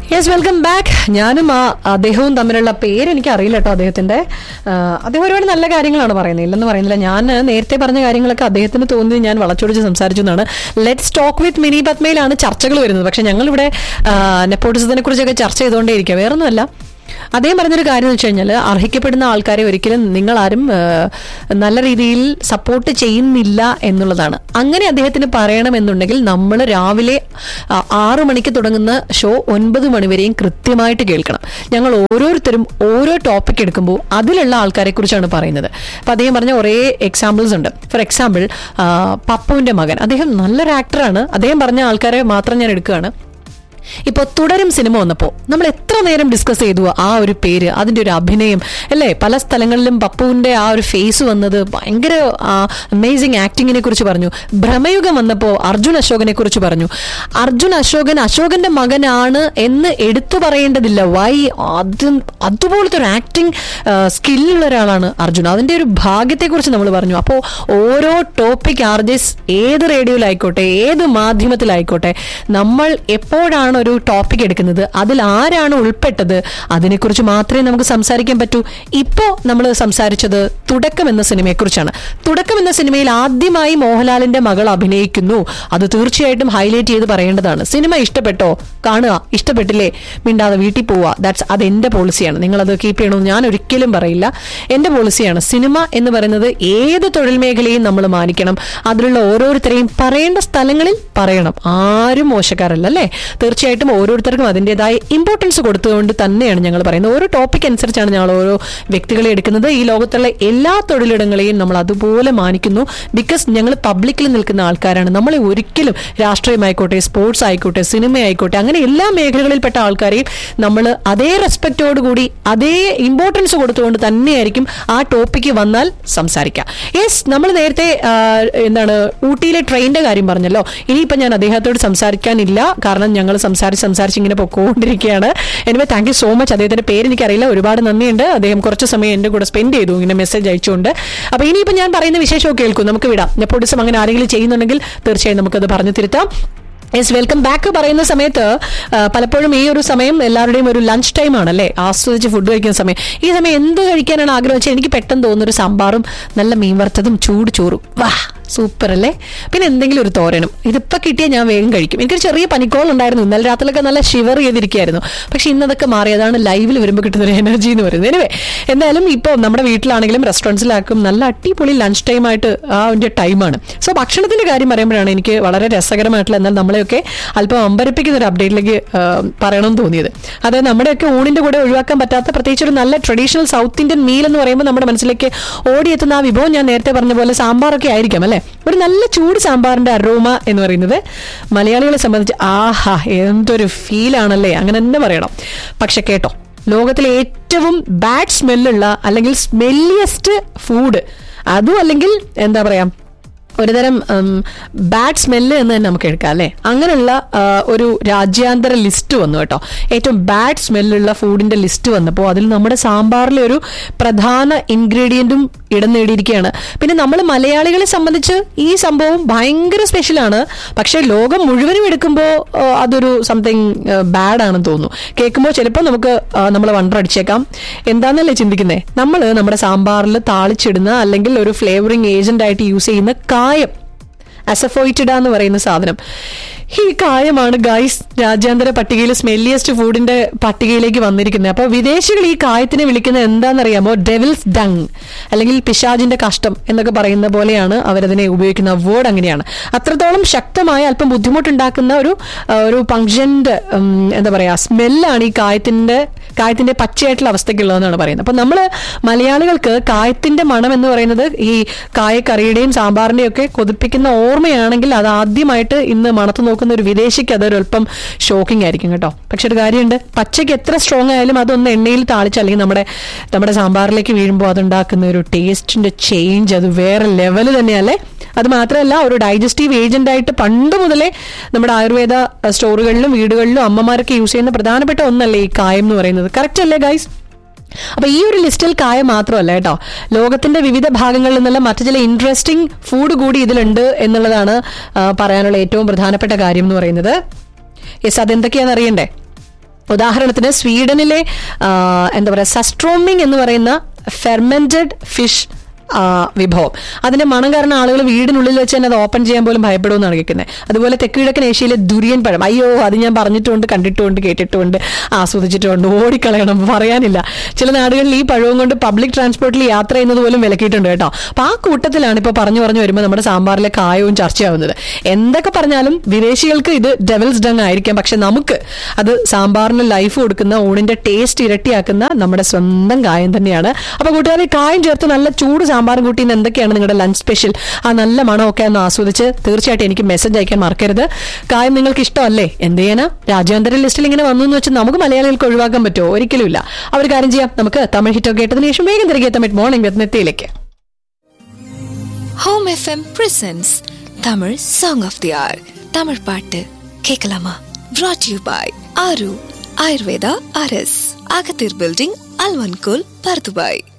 yes welcome back ഞാനും ആ അദ്ദേഹവും തമ്മിലുള്ള പേര് എനിക്ക് അറിയില്ല കേട്ടോ അദ്ദേഹത്തിന്റെ ആ, അദ്ദേഹം ഒരുപാട് നല്ല കാര്യങ്ങളാണ് പറയുന്നത് ഇല്ലെന്ന് പറയുന്നില്ല ഞാൻ നേരത്തെ പറഞ്ഞ കാര്യങ്ങളൊക്കെ അദ്ദേഹത്തിന് തോന്നി ഞാൻ വളച്ചൊടിച്ച് സംസാരിച്ചു എന്നാണ് ലെറ്റ്സ് ടോക്ക് വിത്ത് മിനി പത്മയിലാണ് ചർച്ചകൾ വരുന്നത് പക്ഷെ ഞങ്ങളിവിടെ നെപ്പോട്ടിസത്തിനെ കുറിച്ചൊക്കെ ചർച്ച ചെയ്തുകൊണ്ടേയിരിക്കുക വേറൊന്നുമല്ല അദ്ദേഹം പറഞ്ഞൊരു കാര്യം എന്ന് വെച്ച് കഴിഞ്ഞാൽ അർഹിക്കപ്പെടുന്ന ആൾക്കാരെ ഒരിക്കലും നിങ്ങളാരും ആ, നല്ല രീതിയിൽ സപ്പോർട്ട് ചെയ്യുന്നില്ല എന്നുള്ളതാണ് അങ്ങനെ അദ്ദേഹത്തിന് പറയണമെന്നുണ്ടെങ്കിൽ നമ്മൾ രാവിലെ ആ, ആറ് മണിക്ക് തുടങ്ങുന്ന ഷോ ഒൻപത് മണിവരെയും കൃത്യമായിട്ട് കേൾക്കണം ഞങ്ങൾ ഓരോരുത്തരും ഓരോ ടോപ്പിക് എടുക്കുമ്പോൾ അതിലുള്ള ആൾക്കാരെ കുറിച്ചാണ് പറയുന്നത് അപ്പൊ അദ്ദേഹം പറഞ്ഞ കുറേ എക്സാമ്പിൾസ് ഉണ്ട് ഫോർ എക്സാമ്പിൾ പപ്പുവിന്റെ മകൻ അദ്ദേഹം നല്ലൊരു ആക്ടറാണ് അദ്ദേഹം പറഞ്ഞ ആൾക്കാരെ മാത്രം ഞാൻ എടുക്കുകയാണ് ഇപ്പോൾ തുടരും സിനിമ വന്നപ്പോൾ നമ്മൾ എത്ര നേരം ഡിസ്കസ് ചെയ്തു ആ ഒരു പേര് അതിന്റെ ഒരു അഭിനയം അല്ലേ പല സ്ഥലങ്ങളിലും പപ്പുവിന്റെ ആ ഒരു ഫേസ് വന്നത് ഭയങ്കര അമേസിങ് ആക്ടിങ്ങിനെ കുറിച്ച് പറഞ്ഞു ഭ്രമയുഗം വന്നപ്പോൾ അർജുൻ അശോകനെ കുറിച്ച് പറഞ്ഞു അർജുൻ അശോകൻ അശോകന്റെ മകനാണ് എന്ന് എടുത്തു പറയേണ്ടതില്ല വൈ അത് അതുപോലത്തെ ഒരു ആക്ടിങ് സ്കില്ലുള്ള ഒരാളാണ് അർജുൻ അതിന്റെ ഒരു ഭാഗ്യത്തെക്കുറിച്ച് നമ്മൾ പറഞ്ഞു അപ്പോൾ ഓരോ ടോപ്പിക് ആർജസ് ഏത് റേഡിയോയിലായിക്കോട്ടെ ഏത് മാധ്യമത്തിലായിക്കോട്ടെ നമ്മൾ എപ്പോഴാണ് ഒരു ടോപ്പിക് എടുക്കുന്നത് അതിൽ ആരാണ് ഉൾപ്പെട്ടത് അതിനെക്കുറിച്ച് മാത്രമേ നമുക്ക് സംസാരിക്കാൻ പറ്റൂ ഇപ്പോ നമ്മൾ സംസാരിച്ചത് തുടക്കം എന്ന സിനിമയെക്കുറിച്ചാണ് തുടക്കം എന്ന സിനിമയിൽ ആദ്യമായി മോഹൻലാലിന്റെ മകൾ അഭിനയിക്കുന്നു അത് തീർച്ചയായിട്ടും ഹൈലൈറ്റ് ചെയ്ത് പറയേണ്ടതാണ് സിനിമ ഇഷ്ടപ്പെട്ടോ കാണുക ഇഷ്ടപ്പെട്ടില്ലേ മിണ്ടാതെ വീട്ടിൽ പോവുക ദാറ്റ്സ് അത് എന്റെ പോളിസിയാണ് നിങ്ങൾ അത് കീപ്പ് ചെയ്യണമെന്ന് ഞാൻ ഒരിക്കലും പറയില്ല എന്റെ പോളിസിയാണ് സിനിമ എന്ന് പറയുന്നത് ഏത് തൊഴിൽ മേഖലയും നമ്മൾ മാനിക്കണം അതിലുള്ള ഓരോരുത്തരെയും പറയേണ്ട സ്ഥലങ്ങളിൽ പറയണം ആരും മോശക്കാരല്ല അല്ലേ തീർച്ചയായിട്ടും ഓരോരുത്തർക്കും അതിൻ്റെതായ ഇമ്പോർട്ടൻസ് കൊടുത്തുകൊണ്ട് തന്നെയാണ് ഞങ്ങൾ പറയുന്നത് ഓരോ ടോപ്പിക് അനുസരിച്ചാണ് ഞങ്ങൾ ഓരോ വ്യക്തികളെ എടുക്കുന്നത് ഈ ലോകത്തുള്ള എല്ലാ തൊഴിലിടങ്ങളെയും നമ്മൾ അതുപോലെ മാനിക്കുന്നു ബിക്കോസ് ഞങ്ങൾ പബ്ലിക്കിൽ നിൽക്കുന്ന ആൾക്കാരാണ് നമ്മളെ ഒരിക്കലും രാഷ്ട്രീയമായിക്കോട്ടെ സ്പോർട്സ് ആയിക്കോട്ടെ സിനിമ ആയിക്കോട്ടെ അങ്ങനെ എല്ലാ മേഖലകളിൽപ്പെട്ട ആൾക്കാരെയും നമ്മൾ അതേ റെസ്പെക്റ്റോട് കൂടി അതേ ഇമ്പോർട്ടൻസ് കൊടുത്തുകൊണ്ട് തന്നെയായിരിക്കും ആ ടോപ്പിക്ക് വന്നാൽ സംസാരിക്കുക യെസ് നമ്മൾ നേരത്തെ ആ, എന്താണ് ഊട്ടിയിലെ ട്രെയിനിന്റെ കാര്യം പറഞ്ഞല്ലോ ഇനിയിപ്പോൾ ഞാൻ അദ്ദേഹത്തോട് സംസാരിക്കാനില്ല കാരണം ഞങ്ങൾ സംസാരിച്ച് സംസാരിച്ച് ഇങ്ങനെ പൊക്കോണ്ടിരിക്കുകയാണ് anyway thank you so much അദ്ദേഹത്തിന്റെ പേര് എനിക്കറിയില്ല ഒരുപാട് നന്ദിയുണ്ട് അദ്ദേഹം കുറച്ച് സമയം എന്റെ കൂടെ സ്പെൻഡ് ചെയ്തു ഇങ്ങനെ മെസ്സേജ് അയച്ചുകൊണ്ട് അപ്പൊ ഇനിയിപ്പോൾ ഞാൻ പറയുന്ന വിശേഷമൊക്കെ കേൾക്കും നമുക്ക് വിടാം നെപ്പോട്ടിസം അങ്ങനെ ആരെങ്കിലും ചെയ്യുന്നുണ്ടെങ്കിൽ തീർച്ചയായും നമുക്കത് പറഞ്ഞു തിരുത്താം യെസ് വെൽക്കം ബാക്ക് പറയുന്ന സമയത്ത് ആ, പലപ്പോഴും ഈ ഒരു സമയം എല്ലാവരുടെയും ഒരു ലഞ്ച് ടൈം ആണല്ലേ ആസ്വദിച്ച് ഫുഡ് കഴിക്കുന്ന സമയം ഈ സമയം എന്ത് കഴിക്കാനാണ് ആഗ്രഹം വെച്ചാൽ എനിക്ക് പെട്ടെന്ന് തോന്നുന്ന ഒരു സാമ്പാറും നല്ല മീൻ വറുത്തതും ചൂട് ചോറും വാ സൂപ്പർ അല്ലേ പിന്നെ എന്തെങ്കിലും ഒരു തോരനും ഇതിപ്പോ കിട്ടിയാൽ ഞാൻ വേഗം കഴിക്കും എനിക്കൊരു ചെറിയ പനിക്കോൾ ഉണ്ടായിരുന്നു ഇന്നലെ രാത്രിയിലൊക്കെ നല്ല ഷിവർ ചെയ്തിരിക്കുകയായിരുന്നു പക്ഷെ ഇന്നതൊക്കെ മാറി അതാണ് ലൈവിൽ വരുമ്പോൾ കിട്ടുന്ന ഒരു എനർജി എന്ന് പറയുന്നത് എനിവേ എന്തായാലും ഇപ്പോൾ നമ്മുടെ വീട്ടിലാണെങ്കിലും റെസ്റ്റോറൻറ്റ്സിലാക്കും നല്ല അടിപൊളി ലഞ്ച് ടൈം ആയിട്ട് ആ ഒരു ടൈമാണ് സോ ഭക്ഷണത്തിന്റെ കാര്യം പറയുമ്പോഴാണ് എനിക്ക് വളരെ രസകരമായിട്ടുള്ള എന്നാൽ നമ്മളെയൊക്കെ അല്പം അമ്പരപ്പിക്കുന്ന ഒരു അപ്ഡേറ്റിലേക്ക് പറയണമെന്ന് തോന്നിയത് അതായത് നമ്മുടെയൊക്കെ ഊണിന്റെ കൂടെ ഒഴിവാക്കാൻ പറ്റാത്ത പ്രത്യേകിച്ച് ഒരു നല്ല ട്രഡീഷണൽ സൗത്ത് ഇന്ത്യൻ മീൽ എന്ന് പറയുമ്പോൾ നമ്മുടെ മനസ്സിലേക്ക് ഓടിയെത്തുന്ന ആ വിഭവം ഞാൻ നേരത്തെ പറഞ്ഞ പോലെ സാമ്പാറൊക്കെ ആയിരിക്കാം അല്ലെ ഒരു നല്ല ചൂട് സാമ്പാറിന്റെ അരോമ എന്ന് പറയുന്നത് മലയാളികളെ സംബന്ധിച്ച് ആഹാ എന്തൊരു ഫീലാണല്ലേ അങ്ങനെ തന്നെ പറയണം പക്ഷെ കേട്ടോ ലോകത്തിലെ ഏറ്റവും ബാഡ് സ്മെല്ലുള്ള അല്ലെങ്കിൽ സ്മെല്ലിയസ്റ്റ് ഫുഡ് അതും അല്ലെങ്കിൽ എന്താ പറയാ ഒരുതരം ബാഡ് സ്മെല്ല് എന്ന് തന്നെ നമുക്ക് എടുക്കാം അല്ലേ അങ്ങനെയുള്ള ആ, ഒരു രാജ്യാന്തര ലിസ്റ്റ് വന്നു കേട്ടോ ഏറ്റവും ബാഡ് സ്മെല്ലുള്ള ഫുഡിന്റെ ലിസ്റ്റ് വന്നപ്പോൾ അതിൽ നമ്മുടെ സാമ്പാറിലെ ഒരു പ്രധാന ഇൻഗ്രീഡിയന്റും ഇടം നേടിയിരിക്കുകയാണ് പിന്നെ നമ്മൾ മലയാളികളെ സംബന്ധിച്ച് ഈ സംഭവം ഭയങ്കര സ്പെഷ്യലാണ് പക്ഷേ ലോകം മുഴുവനും എടുക്കുമ്പോൾ ആ, അതൊരു സംതിങ് ബാഡ് ആണെന്ന് തോന്നുന്നു കേൾക്കുമ്പോൾ ചിലപ്പോൾ നമുക്ക് നമ്മൾ വണ്ടറടിച്ചേക്കാം എന്താണെന്നല്ലേ ചിന്തിക്കുന്നേ നമ്മൾ നമ്മുടെ സാമ്പാറിൽ താളിച്ചിടുന്ന അല്ലെങ്കിൽ ഒരു ഫ്ലേവറിംഗ് ഏജന്റ് ആയിട്ട് യൂസ് ചെയ്യുന്ന കായം അസഫോയിറ്റിഡ എന്ന് പറയുന്ന സാധനം ഈ കായമാണ് ഗൈസ് രാജ്യാന്തര പട്ടികയിൽ സ്മെല്ലിയസ്റ്റ് ഫുഡിന്റെ പട്ടികയിലേക്ക് വന്നിരിക്കുന്നത് അപ്പൊ വിദേശികൾ ഈ കായത്തിനെ വിളിക്കുന്നത് എന്താണെന്നറിയാമോ ഡെവിൽസ് ഡങ് അല്ലെങ്കിൽ പിശാജിന്റെ കഷ്ടം എന്നൊക്കെ പറയുന്ന പോലെയാണ് അവരതിനെ ഉപയോഗിക്കുന്ന വേർഡ് അങ്ങനെയാണ് അത്രത്തോളം ശക്തമായ അല്പം ബുദ്ധിമുട്ടുണ്ടാക്കുന്ന ഒരു ആ, ഒരു പങ്ക്ജന്റ് എന്താ പറയാ സ്മെല്ലാണ് ഈ കായത്തിന്റെ കായത്തിന്റെ പച്ചയായിട്ടുള്ള അവസ്ഥയ്ക്കുള്ളതെന്നാണ് പറയുന്നത് അപ്പൊ നമ്മള് മലയാളികൾക്ക് കായത്തിന്റെ മണം എന്ന് പറയുന്നത് ഈ കായക്കറിയുടെയും സാമ്പാറിന്റെയും ഒക്കെ കൊതിപ്പിക്കുന്ന ഓർമ്മയാണെങ്കിൽ അത് ആദ്യമായിട്ട് ഇന്ന് മണത്ത് നോക്കുന്ന ഒരു വിദേശിക്ക് അതൊരു അല്പം ഷോക്കിംഗ് ആയിരിക്കും കേട്ടോ പക്ഷെ ഒരു കാര്യമുണ്ട് പച്ചയ്ക്ക് എത്ര സ്ട്രോങ് ആയാലും അതൊന്ന് എണ്ണയിൽ താളിച്ച് അല്ലെങ്കിൽ നമ്മുടെ നമ്മുടെ സാമ്പാറിലേക്ക് വീഴുമ്പോൾ അതുണ്ടാക്കുന്ന ഒരു ടേസ്റ്റിന്റെ ചേഞ്ച് അത് വേറെ ലെവൽ തന്നെയല്ലേ അത് മാത്രമല്ല ഒരു ഡൈജസ്റ്റീവ് ഏജന്റ് ആയിട്ട് പണ്ട് മുതലേ നമ്മുടെ ആയുർവേദ സ്റ്റോറുകളിലും വീടുകളിലും അമ്മമാരൊക്കെ യൂസ് ചെയ്യുന്ന പ്രധാനപ്പെട്ട ഒന്നല്ലേ ഈ കായം എന്ന് പറയുന്നത് കറക്റ്റ് അല്ലേ ഗൈസ് അപ്പൊ ഈ ഒരു ലിസ്റ്റിൽ കായ മാത്രമല്ല കേട്ടോ ലോകത്തിന്റെ വിവിധ ഭാഗങ്ങളിൽ നിന്നുള്ള മറ്റു ചില ഇൻട്രസ്റ്റിംഗ് ഫുഡ് കൂടി ഇതിലുണ്ട് എന്നുള്ളതാണ് ആ, പറയാനുള്ള ഏറ്റവും പ്രധാനപ്പെട്ട കാര്യം എന്ന് പറയുന്നത് യെസ് അതെന്തൊക്കെയാണെന്ന് അറിയണ്ടേ ഉദാഹരണത്തിന് സ്വീഡനിലെ ആ, എന്താ പറയുക സസ്ട്രോമിങ് എന്ന് പറയുന്ന ഫെർമെന്റഡ് ഫിഷ് വിഭവം അതിന്റെ മണം കാരണം ആളുകൾ വീടിനുള്ളിൽ വെച്ച് തന്നെ അത് ഓപ്പൺ ചെയ്യാൻ പോലും ഭയപ്പെടുമെന്നാണ് കേൾക്കുന്നത് അതുപോലെ തെക്കുകിഴക്കൻ ഏഷ്യയിലെ ദുരിയൻ പഴം അയ്യോ അത് ഞാൻ പറഞ്ഞിട്ടുണ്ട് കണ്ടിട്ടുമുണ്ട് കേട്ടിട്ടുമുണ്ട് ആസ്വദിച്ചിട്ടുമുണ്ട് ഓടിക്കളയണം പറയാനില്ല ചില നാടുകളിൽ ഈ പഴവും കൊണ്ട് പബ്ലിക് ട്രാൻസ്പോർട്ടിൽ യാത്ര ചെയ്യുന്നത് പോലും വിലക്കിയിട്ടുണ്ട് കേട്ടോ അപ്പൊ ആ കൂട്ടത്തിലാണ് ഇപ്പൊ പറഞ്ഞു പറഞ്ഞു വരുമ്പോൾ നമ്മുടെ സാമ്പാറിലെ കായവും ചർച്ചയാവുന്നത് എന്തൊക്കെ പറഞ്ഞാലും വിദേശികൾക്ക് ഇത് ഡെവൽസ് ഡങ് ആയിരിക്കാം പക്ഷെ നമുക്ക് അത് സാമ്പാറിന് ലൈഫ് കൊടുക്കുന്ന ഊണിന്റെ ടേസ്റ്റ് ഇരട്ടിയാക്കുന്ന നമ്മുടെ സ്വന്തം കായം തന്നെയാണ് അപ്പൊ കൂട്ടുകാരെ കായം ചേർത്ത് നല്ല ചൂട് സാമ്പാറും കൂട്ടി ഇന്ന് എന്തൊക്കെയാണ് നിങ്ങളുടെ ലഞ്ച് സ്പെഷ്യൽ ആ നല്ല മണമൊക്കെ ഒന്ന് ആസ്വദിച്ച് തീർച്ചയായിട്ടും എനിക്ക് മെസ്സേജ് അയക്കാൻ മറക്കരുത് കായം നിങ്ങൾക്ക് ഇഷ്ടമല്ലേ എന്ത് ചെയ്യാനാ രാജ്യാന്തര ലിസ്റ്റിൽ ഇങ്ങനെ വന്നു എന്ന് വെച്ച് നമുക്ക് മലയാളികൾക്ക് ഒഴിവാക്കാൻ പറ്റുമോ ഒരിക്കലും ഇല്ല അവർ കാര്യം ചെയ്യാം നമുക്ക് തമിഴ് ഹിറ്റൊക്കെ കേട്ടതിന് ശേഷം വേഗം തിരികെ തമിഴ് മോർണിംഗ് വിത്ത് നെത്തിയിലേക്ക് home FM presents Tamil song of the hour Tamil பாட்டு கேட்கலாமா brought you by Aaru Ayurveda அரஸ் அகத்தீர் பில்டிங் அல்வன்கோல் பர்துபாய்